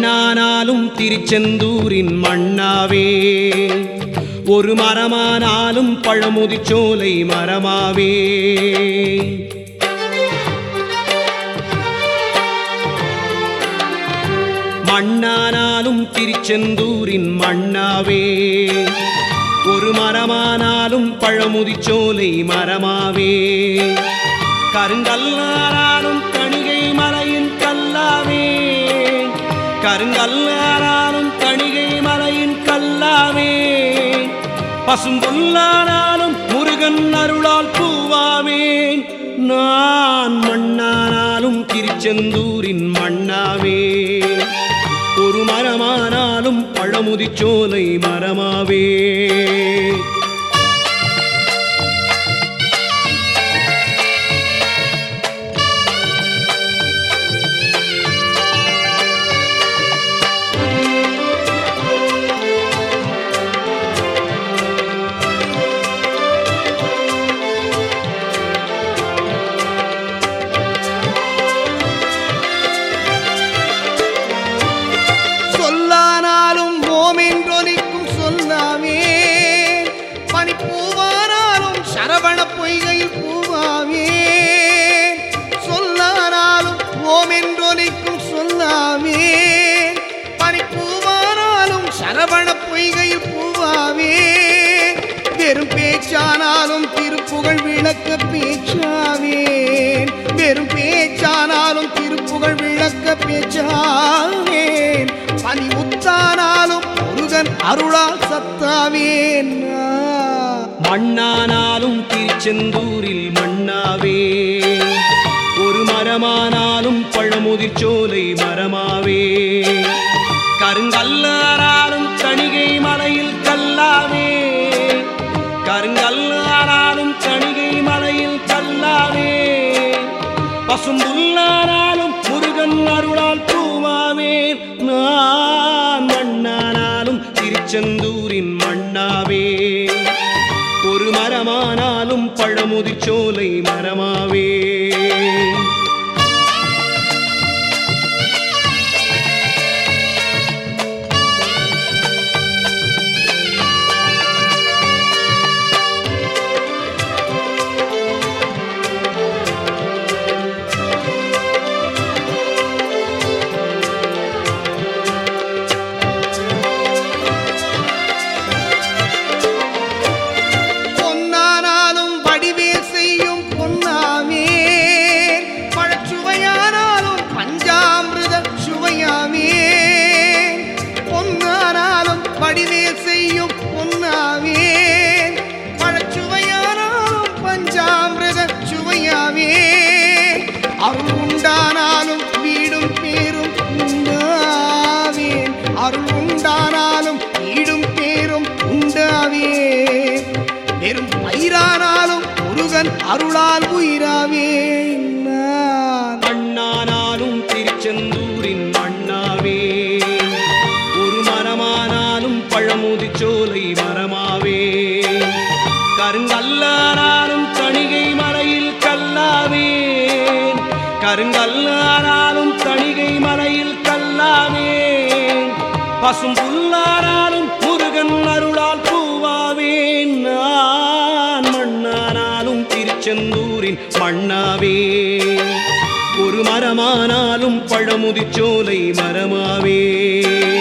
மண்ணானாலும் திருச்செந்தூரின் மண்ணாவே ஒரு மரமானாலும் பழமுதிர்ச்சோலை மரமாவே மண்ணானாலும் திருச்செந்தூரின் மண்ணாவே ஒரு மரமானாலும் பழமுதிர்ச்சோலை மரமாவே கருங்கல்லானாலும் கணிகை மலையின் கல்லாவே கருங்கல்லானாலும் கணிகை மலையின் கல்லாவே பசும்புல்லானாலும் முருகன் அருளால் பூவாவேன் நான் மண்ணானாலும் திருச்செந்தூரின் மண்ணாவே ஒரு மரமானாலும் பழமுதிர்ச்சோலை மரமாவே சொல்லானாலும் ஓமென்றொலிக்கும் சொல்லாமே பனிப்பூவானாலும் சரவண பொய்கையில் பூவாமே சொல்லானாலும் ஓமென்றொலிக்கும் சொல்லாமே பனிப்பூவானாலும் சரவண பொய்கையில் பூவாமே வெறும் பேச்சானாலும் திருப்புகழ் விளக்க பேச்சாவேன் வெறும் பேச்சானாலும் திருப்புகழ் விளக்க பேச்சாவேன் பனி முத்தானாலும் முருகன் அருளால் சத்தாவேன் நான். மண்ணானாலும் திருச்செந்தூரில் மண்ணாவே ஒரு மரமானாலும் பழமுதிர்ச்சோலை மரமாவே கருங்கல்லானாலும் கணிகை மலையில் கல்லாவே கருங்கல்லானாலும் கணிகை மலையில் கல்லாவே பசும்புல்லானாலும் முருகன் அருளால் பூவாவேன் நான் மண்ணானாலும் திருச்செந்தூரின் மண்ணாவே ஒரு மரமானாலும் பழமுதிர்ச்சோலை மரமாவே பொன்னானாலும் வடிவே செய்யும் பொன்னாமே பழச்சுவையானாலும் பஞ்சாமிருத சுவையாமே பொன்னானாலும் வடிவே செய்யும் பொன்னாமே பழச்சுவையானாலும் பஞ்சாமிருத சுவையாமே அருள் உண்டானாலும் வீடும் பேரும் உண்டாவேன் அருள் உண்டானாலும் வீடும் பேரும் உண்டாவேன் வெறும் பயிரானாலும் முருகன் அருளால் உயிராவே நான். மண்ணானாலும் திருச்செந்தூரின் மண்ணாவே ஒரு மரமானாலும் பழமுதிர்ச்சோலை மரமாவே கருங்கல்லானாலும் கணிகை மலையில் கல்லாவே கருங்கல்லானாலும் கணிகை மலையில் கல்லாவே பசும் புல்லானாலும் முருகன் அருளால் பூவாவேன் நான் மண்ணானாலும் திருச்செந்தூரின் மண்ணாவே ஒரு மரமானாலும் பழமுதிர்ச்சோலை மரமாவே